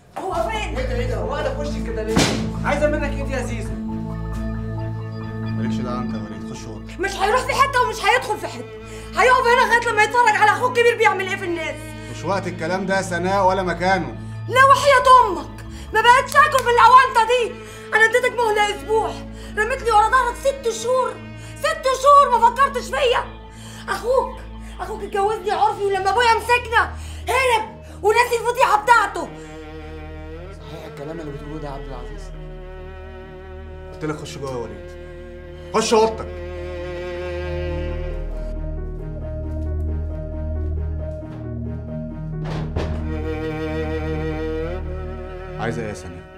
هو فين؟ ايه ده ايه ده هو انا في وشك كده ليه؟ عايزه منك ايه دي يا زيزو؟ مالكش دعوه انت يا وليد خش اوضتك مش هيروح في حته ومش هيدخل في حته هيقف هنا لغايه لما يتفرج على اخوه الكبير بيعمل ايه في الناس مش وقت الكلام ده يا سناء ولا مكانه لا وحياة امك ما بقتش اكل بالاونطه دي انا اديتك مهله اسبوع رميت لي ورا ظهرك ست شهور ست شهور ما فكرتش فيا اخوك اخوك اتجوزني عرفي ولما ابويا مسكنا هرب ونسي الفضيحه بتاعته صحيح الكلام اللي بتقوله ده يا عبد العزيز؟ قلت لك خش جوه يا وليد خش اوضتك عايزه ايه يا سناء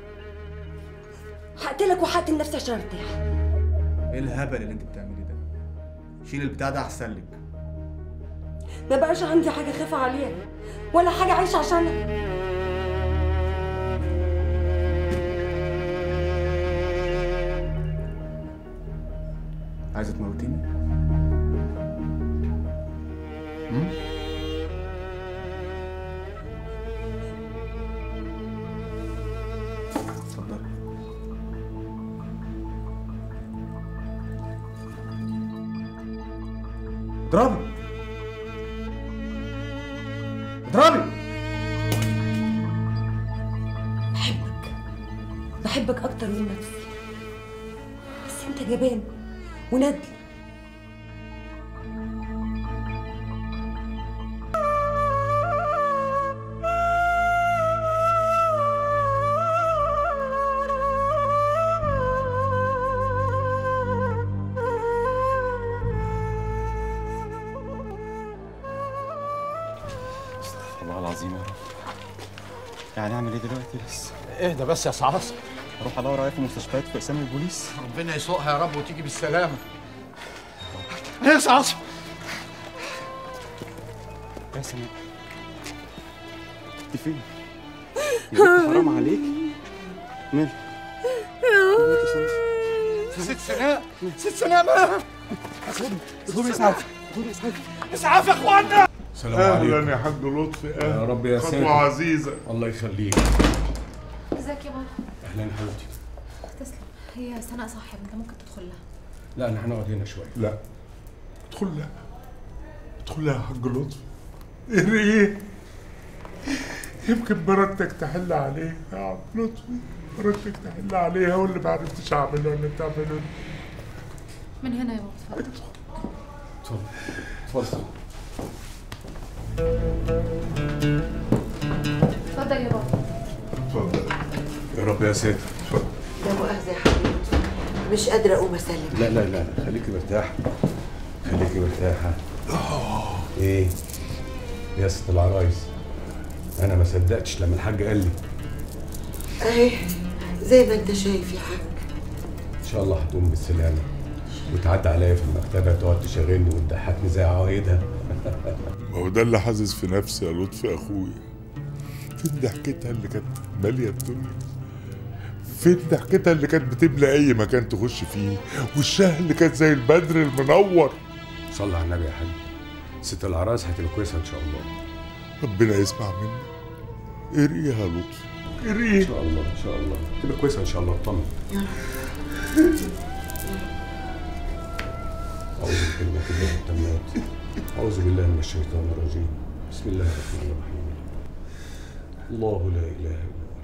هقتلك وهقتل نفسي عشان ارتاح ايه الهبل اللي انت بتعمليه ده شيل البتاع ده احسن لك ما بقاش عندي حاجه خايفه عليها ولا حاجه عايشه عشانها عايزه تموتيني هم؟ اتفضل اضربي اضربي بحبك بحبك اكتر من نفسي بس انت جبان وندل والله العظيم يا رب يعني اعمل ايه دلوقتي بس اهدى بس يا سعاصة اروح ادور عليها في مستشفيات في اسامي البوليس ربنا يسوقها يا رب وتيجي بالسلامة ايه يا سعاصة يا سناء انت فين يا بنت حرام عليك مال ست سناء ست سناء ما خدوا اسعاف خدوا اسعاف اسعاف يا اخوانا السلام عليكم اهلا يا حاج لطفي يا رب يا خطوه ساتر عزيزه الله يخليك ازيك يا بابا اهلا حبيبتي تسلم هي سناء صاحب انت ممكن تدخل لها لا انا هنقعد هنا شويه لا ادخل لها ادخل لها يا حاج لطفي ايه ايه يمكن مراتك تحل عليه يا عبد لطفي مراتك تحل عليها واللي ما عرفتش اعمله اللي بتعمله من هنا يا بابا اتفضل اتفضل اتفضل اتفضل يا بابا اتفضل يا رب يا ساتر لا مؤاخذة يا حبيبتي مش قادرة أقوم أسلم لا لا لا لا خليكي مرتاحه خليكي مرتاحه ايه يا ست العرايس انا ما صدقتش لما الحاج قال لي أهي زي ما أنت شايف يا حاج ان شاء الله هتقوم بالسلامه وتعدي عليا في المكتبه تقعد تشغلني وتضحكني زي عوايدها ما هو ده اللي حاسس في نفسي يا لطفي اخويا فين ضحكتها اللي كانت ماليه الدنيا فين ضحكتها اللي كانت بتملى اي مكان تخش فيه وشها اللي كانت زي البدر المنور صلي على النبي يا حاج ست العرايس هتبقى كويسه ان شاء الله ربنا يسمع منك ارقيها يا لطفي ان ارقيها شاء الله ان شاء الله تبقى كويسه ان شاء الله اطمن أعوذ بكلمات الله التامات أعوذ بالله من الشيطان الرجيم بسم الله الرحمن الرحيم الله لا إله إلا هو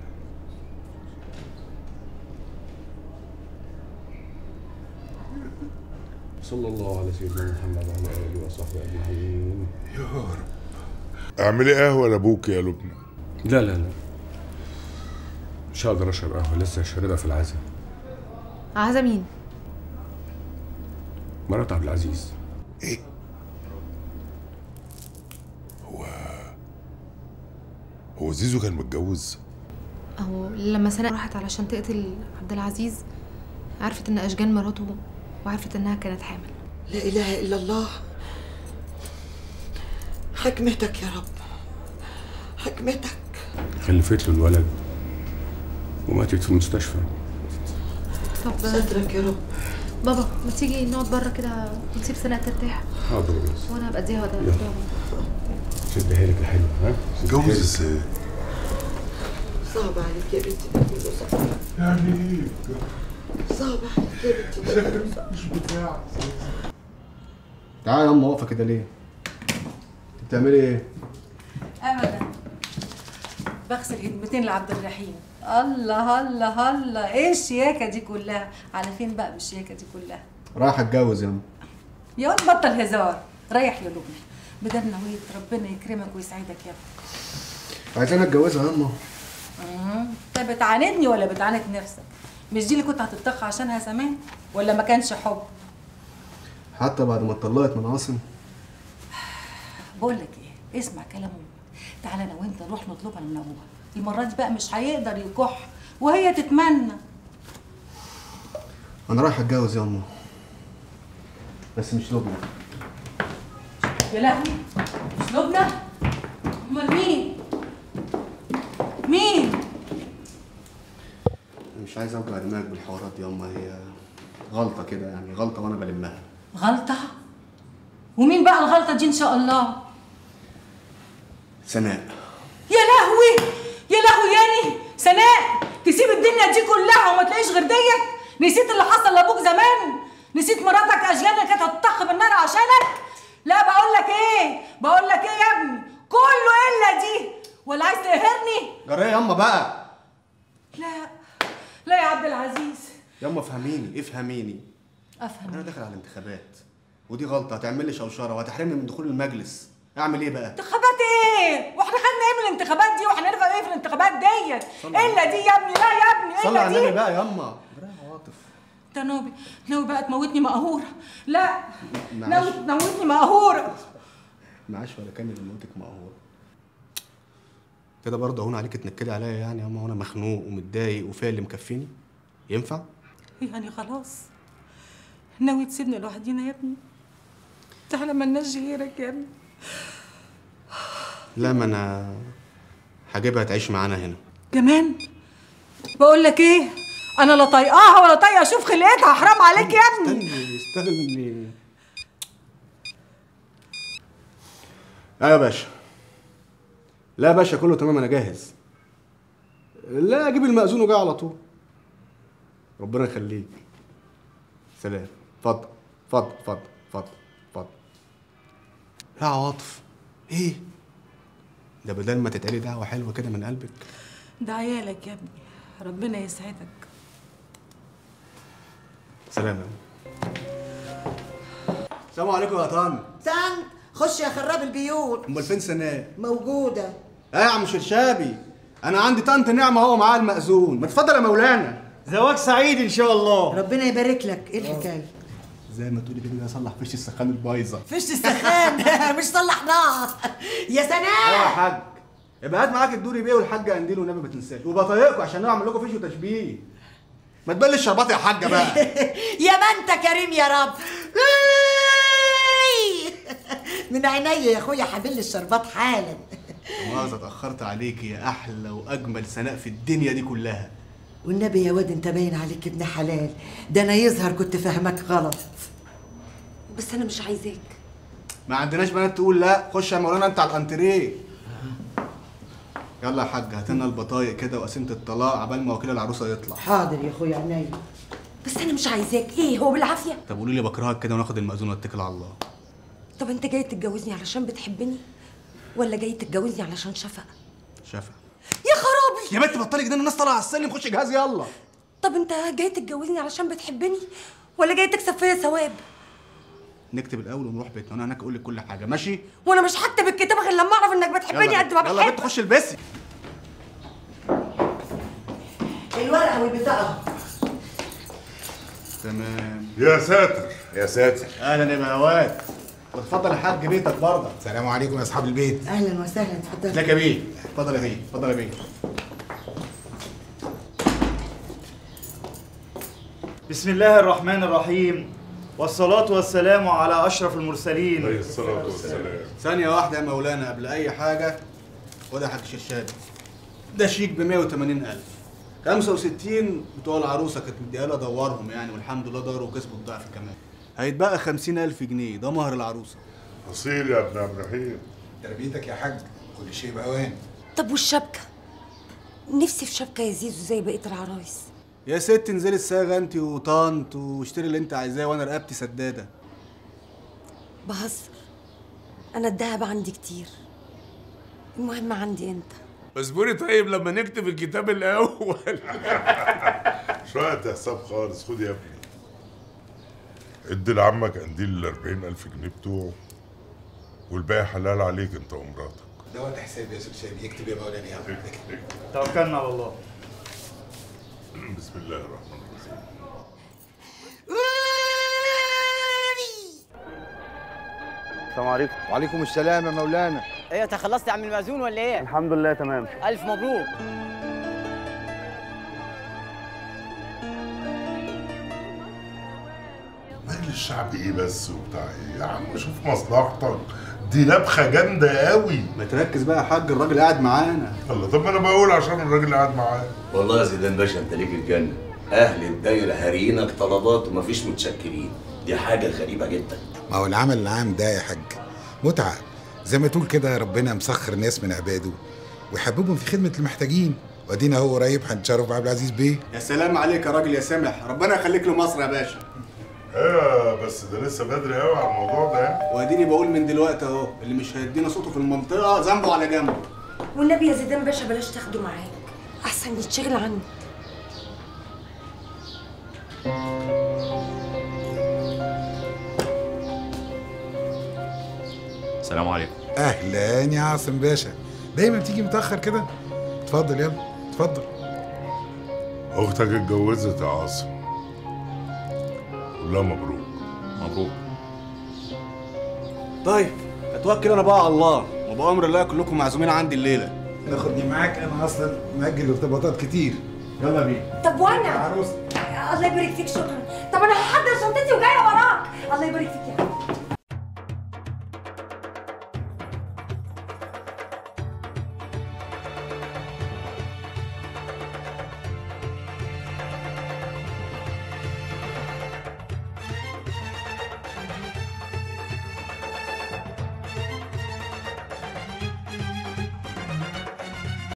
صلى الله على سيدنا محمد وعلى آله وصحبه أجمعين يا رب اعملي قهوه لابوك يا لبنى لا لا لا مش هقدر أشرب قهوة لسه شاربها في العزاء عزا مين مرات عبد العزيز ايه هو هو زيزو كان متجوز اهو لما سناء راحت علشان تقتل عبد العزيز عرفت ان اشجان مراته وعرفت انها كانت حامل لا إله إلا الله حكمتك يا رب حكمتك خلفت له الولد وماتت في المستشفى طب سترك يا رب بابا ما تيجي نقعد بره كده ونسيب سناء ترتاح حاضر بس وانا هبقى اديها يلا. ده شدها لك يا حلو ها اتجوز ازاي صعب عليك يا بنتي ده كله صعب يعني ايه صعب عليك يا بنتي ده كله صعب مش بتاع تعالى يا اما واقفه كده ليه؟ انت بتعملي ايه؟ ابدا بغسل هدمتين لعبد الرحيم الله الله الله ايه الشياكه دي كلها على فين بقى بالشياكه دي كلها رايح اتجوز يا اما يا واد بطل هزار ريح يا لبنى بدل نويت ربنا يكرمك ويسعدك يا ابني عايزين اتجوزها يا اما مم. انت بتعاندني ولا بتعاند نفسك مش دي اللي كنت هتتخ عشانها زمان ولا ما كانش حب حتى بعد ما اتطلقت من عاصم بقول لك ايه اسمع كلام امي تعالى انا وانت نروح نطلبها من ابوها المره دي بقى مش هيقدر يكح وهي تتمنى انا رايح اتجوز يا اما بس مش لبنى يا لهوي مش لبنى امال مين مين مش عايز اوجع دماغك بالحوارات دي يا اما هي غلطه كده يعني غلطه وانا بلمها غلطه ومين بقى الغلطه دي ان شاء الله سناء يا لهوي يا لهوي ياني سناء تسيب الدنيا دي كلها وما تلاقيش غير ديت نسيت اللي حصل لابوك زمان نسيت مراتك اجلان اللي كانت هتطخ بالنار عشانك لا بقول لك ايه بقول لك ايه يا ابني كله الا دي ولا عايز تقهرني جرى يا اما بقى لا لا يا عبد العزيز يا اما افهميني افهميني انا افهم داخل على الانتخابات ودي غلطه هتعمل لي شوشره وهتحرمني من دخول المجلس اعمل ايه بقى انتخابات ايه واحنا خدنا ايه من الانتخابات دي واحنا نفهم ايه في الانتخابات ديت صلي على الا دي يا ابني لا يا ابني صلي الا على النبي دي بقى يا اما جرى عواطف انت ناوي ناوي بقى تموتني مقهورة لا معلش. ناوي تموتني مقهورة معاش ولا كان اللي موتك مقهور كده برضه هون عليك تنكدي عليا يعني يا اما وانا مخنوق ومتضايق وفيا اللي مكفيني ينفع يعني خلاص ناوي تسيبني لوحدينا يا ابني ده احنا ملناش غيرك يا ابني لا ما انا هجيبها تعيش معانا هنا كمان بقول لك ايه انا لا طايقاها ولا طايقه اشوف خلقتها حرام عليك يا ابني استني استني ايوه يا باشا لا يا باشا كله تمام انا جاهز لا اجيب المأذون وجاي على طول ربنا يخليك سلام اتفضل اتفضل اتفضل اتفضل اتفضل يا عواطف ايه ده بدل ما تتقالي دعوه حلوه كده من قلبك ده عيالك يا ابني ربنا يسعدك سلام يا أم. السلام عليكم يا طن سان خش يا خراب البيوت امال فين سناء موجودة ايه يا عم شرشابي انا عندي طنط نعمه هو معاه المأذون ما تفضل يا مولانا زواج سعيد ان شاء الله ربنا يبارك لك ايه الحكاية زي ما تقولي كده اصلح فيش السخان البايظه فيش السخان مش صلحناها يا ايوه يا سناء حاج يبقى هات معاك الدوري بيه والحاج قنديل والنبي ما تنساش وبطايقكم عشان نعمل لكم فيش وتشبيه ما تبلش الشربات يا حاجه بقى يا ما انت كريم يا رب من عينيا يا اخويا حبل الشربات حالا مؤاخذة اتأخرت عليك يا أحلى وأجمل سناء في الدنيا دي كلها والنبي يا واد انت باين عليك ابن حلال ده انا يظهر كنت فاهمك غلط بس انا مش عايزاك ما عندناش بنات تقول لا خش يا مولانا أنت على الأنتريه يلا يا حاج هات لنا البطايق كده وقسيمة الطلاق عبال ما وكيل العروسة يطلع حاضر يا اخويا عينيا بس انا مش عايزاك ايه هو بالعافيه طب قولي لي بكرهك كده وناخد المأذون واتكل على الله طب انت جاي تتجوزني علشان بتحبني ولا جاي تتجوزني علشان شفقه شافع يا خرابي يا بنت بطلي كده الناس طالعة على السلم خش جهاز يلا طب انت جاي تتجوزني علشان بتحبني ولا جاي تكسب فيا ثواب نكتب الأول ونروح بيتنا وأنا هناك أقول لك كل حاجة ماشي وانا مش هكتب الكتاب غير لما اعرف انك بتحبني يلا قد ما يلا يا بنت بحبك خش البسي الورقه والبطاقه تمام يا ساتر يا ساتر أهلا يا بهوات واتفضل يا حاج بيتك برضه السلام عليكم يا اصحاب البيت اهلا وسهلا اتفضل ازيك يا بيه اتفضل يا بيه اتفضل يا بيه بسم الله الرحمن الرحيم والصلاة والسلام على أشرف عليه المرسلين الصلاة والسلام ثانية واحدة يا مولانا قبل أي حاجة خد يا حاج ششابي ده شيك ب 180000 65 بتوع العروسة كانت مديها لها دورهم يعني والحمد لله داروا وكسبوا الضعف كمان هيتبقى 50000 جنيه ده مهر العروسة أصيل يا ابن عبد الرحيم تربيتك يا حاج كل شيء بأوان طب والشبكه نفسي في شبكه يا زيزو زي بقيه العرايس يا ست انزلي الصاغه انت وطنط واشتري اللي انت عايزاه وانا رقبتي سداده بهزر انا الدهب عندي كتير المهم عندي انت اصبري طيب لما نكتب الكتاب الاول شوية حساب خالص خد يا ابني ادي لعمك قنديل ال 40000 جنيه بتوعه والباقي حلال عليك انت ومراتك ده وقت حسابي يا ست شابي اكتب يا مولانا يا عم توكلنا على الله بسم الله الرحمن الرحيم السلام عليكم وعليكم السلام يا مولانا ايه انت خلصت يا عم المأذون ولا ايه؟ الحمد لله تمام ألف مبروك مجلس الشعب ايه بس وبتاع ايه يا عم شوف مصلحتك دي لبخه جامده قوي ما تركز بقى يا حاج الراجل قاعد معانا الله طب ما انا بقول عشان الراجل قاعد معايا والله يا زيدان باشا انت ليك الجنه اهل الدايره هارينك طلبات ومفيش متشكرين دي حاجه غريبه جدا ما هو العمل العام ده يا حاج متعة زي ما تقول كده ربنا مسخر ناس من عباده ويحببهم في خدمة المحتاجين وادينا هو قريب هنتشرف بعبد العزيز بيه يا سلام عليك يا راجل يا سامح ربنا يخليك لمصر يا باشا ايه بس ده لسه بدري قوي على الموضوع ده يعني. واديني بقول من دلوقتي اهو اللي مش هيدينا صوته في المنطقه ذنبه على جنبه والنبي يا زيدان باشا بلاش تاخده معاك احسن يتشغل عنك السلام عليكم اهلا يا عاصم باشا دايما بتيجي متاخر كده اتفضل يلا اتفضل اختك اتجوزت يا عاصم قول لها مبروك مبروك طيب اتوكل انا بقى على الله وبامر الله كلكم معزومين عندي الليله تاخدني معاك انا اصلا مأجل ارتباطات كتير يلا بينا طب وانا عروس الله يبارك فيك شكرا طب انا هحضر شنطتي